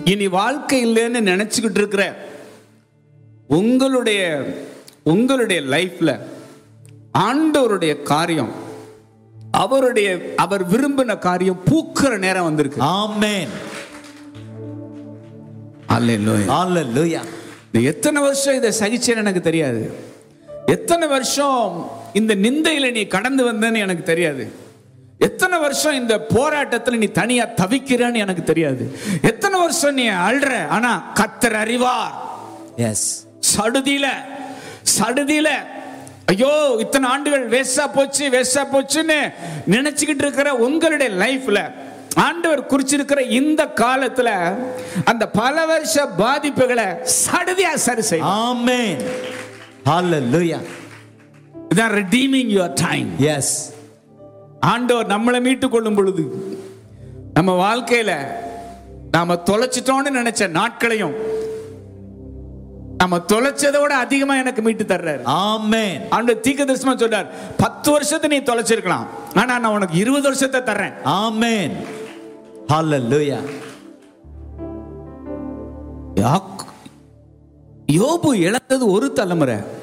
இனி வாழ்க்கை இல்லைன்னு நினைச்சுக்கிட்டு இருக்கிற உங்களுடைய உங்களுடைய லைஃப்ல ஆண்டவருடைய காரியம் அவருடைய அவர் விரும்பின காரியம் பூக்கிற நேரம் வந்திருக்கு Amen. அல்லேலூயா. Hallelujah. நீ எத்தனை வருஷம் இதை சகிச்சேன்னு எனக்கு தெரியாது எத்தனை வருஷம் இந்த நிந்தையில நீ கடந்து வந்தேன்னு எனக்கு தெரியாது எத்தனை வருஷம் இந்த போராட்டத்துல நீ தனியா தவிக்கிறேன்னு எனக்கு தெரியாது எத்தனை வருஷம் நீ அழ்ற ஆனா கத்தர் அறிவார் Yes. சடுதியில சடுதியில ஐயோ இத்தனை ஆண்டுகள் வேஸ்டா போச்சு வேஸ்டா போச்சுன்னு நினைச்சுக்கிட்டு இருக்கிற உங்களுடைய லைஃப்ல ஆண்டவர் குறிச்சிருக்கிற இந்த காலத்துல அந்த பல வருஷ பாதிப்புகளை சடுதியா சரி செய்யும் Amen. Hallelujah. இதான் redeeming your time Yes. ஆண்டவர் நம்மளை மீட்டு கொள்ளும் பொழுது நம்ம வாழ்க்கையில நாம தொலைச்சிட்டோம்னு நினைச்ச நாட்களையும் நம்ம தொலைச்சதை விட அதிகமா எனக்கு மீட்டு தர்றாரு Amen. ஆண்டு தீக்க தரிசனமா சொல்றார் பத்து வருஷத்தை நீ தொலைச்சிருக்கலாம் ஆனா நான் உனக்கு இருபது வருஷத்தை தர்றேன் Amen. Hallelujah. யாக்- யோபு இழந்தது ஒரு தலைமுறை